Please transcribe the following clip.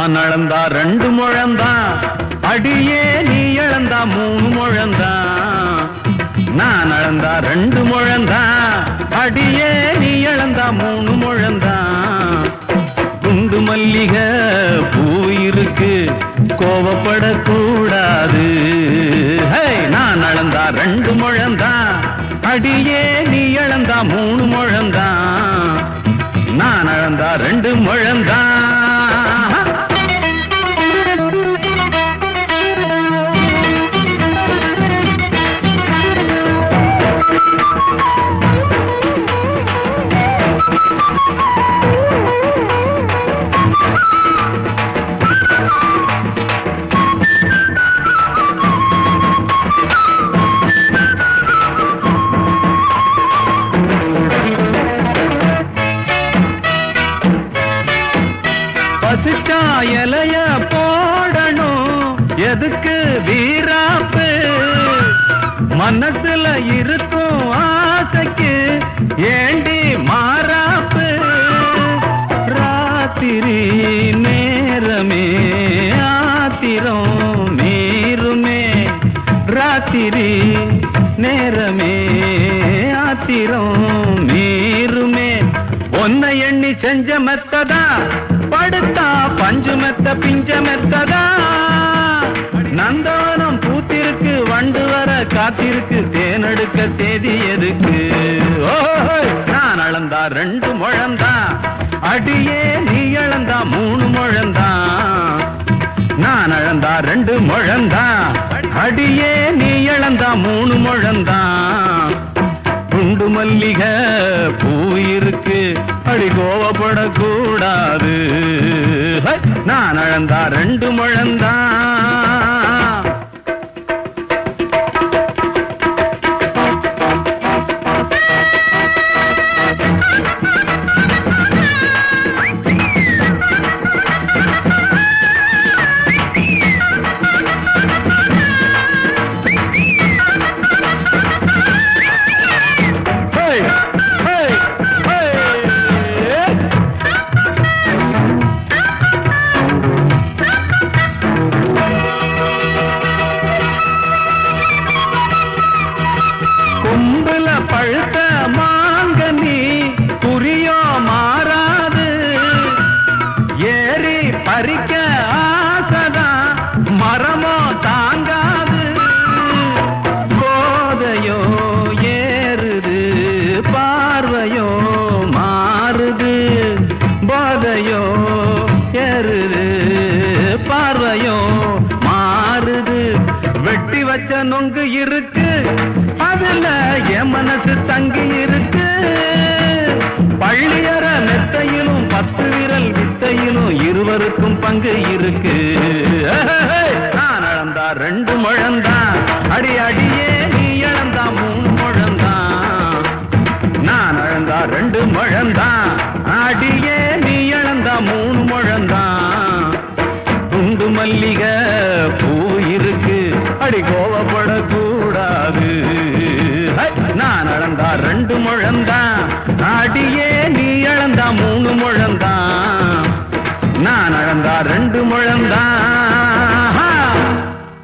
நான் அளந்தா ரெண்டு முழந்தான் அடியே நீ இழந்தா மூணு முழந்தான் நான் அளந்தா ரெண்டு முழந்தான் அடியே நீ இழந்தா மூணு முழந்தான் குண்டு மல்லிகை பூ இருக்கு கோவப்படக்கூடாது ஹே, நான் அளந்தா ரெண்டு முழந்தான் அடியே நீ இழந்தா மூணு முழந்தான் நான் அளந்தா ரெண்டு முழந்தான் பசிச்சா இலைய போடணும் எதுக்கு வீராப்பு மனசுல இருக்கும் ஆசைக்கு ஏண்டி மாறாப்பு ராத்திரி நேரமே ஆத்திரம் மீறுமே ராத்திரி நேரமே ஆத்திரம் மீறுமே ஒன்ன எண்ணி செஞ்ச மெத்ததா படுத்தா பஞ்சு மெத்த பிஞ்ச மெத்ததா நந்தவனம் பூத்திருக்கு வண்டு வர காத்திருக்கு தேனெடுக்க தேதி எதுக்கு ஓஹோய், நான் அளந்தா ரெண்டு முழந்தா அடியே நீ அளந்தா மூணு முழந்தா நான் அளந்தா ரெண்டு முழந்தா அடியே நீ அளந்தா மூணு முழந்தா குண்டு மல்லிகை பூ இருக்கு அடி கோவப்படக்கூடாது ஹை, நான் அளந்தா ரெண்டு முழந்தா ஹை, ஹை, ஹை. கும்புல பழுத்த மாங்கனி குறியோ மாறாது ஏறி பறிக்க ஆசைதான் மரமோ தாங்காது போதையோ ஏறுது பார்வையோ மாறுது போதையோ ஏறுது பார்வையோ மாறுது வெட்டி வச்ச நொங்கு இருக்கு அதுல என் மனசு தங்கி இருக்கு பள்ளியற மெத்தையிலும் பத்து விரல் வித்தையிலும் இருவருக்கும் பங்கு இருக்கு நான் அளந்தா ரெண்டு முழந்தான் அடி அடியே நீ இழந்தா மூணு முழந்தான் நான் அளந்தா ரெண்டு முழந்தான் அடியே நீ இழந்தா மூணு முழந்தான் குண்டு மல்லிகை பூ இருக்கு அடி கோவப்படக்கூடாது ஹை, நான் அளந்தா ரெண்டு முழந்தான் அடியே நீ அளந்தா மூணு முழந்தான் நான் அளந்தா ரெண்டு முழந்தான்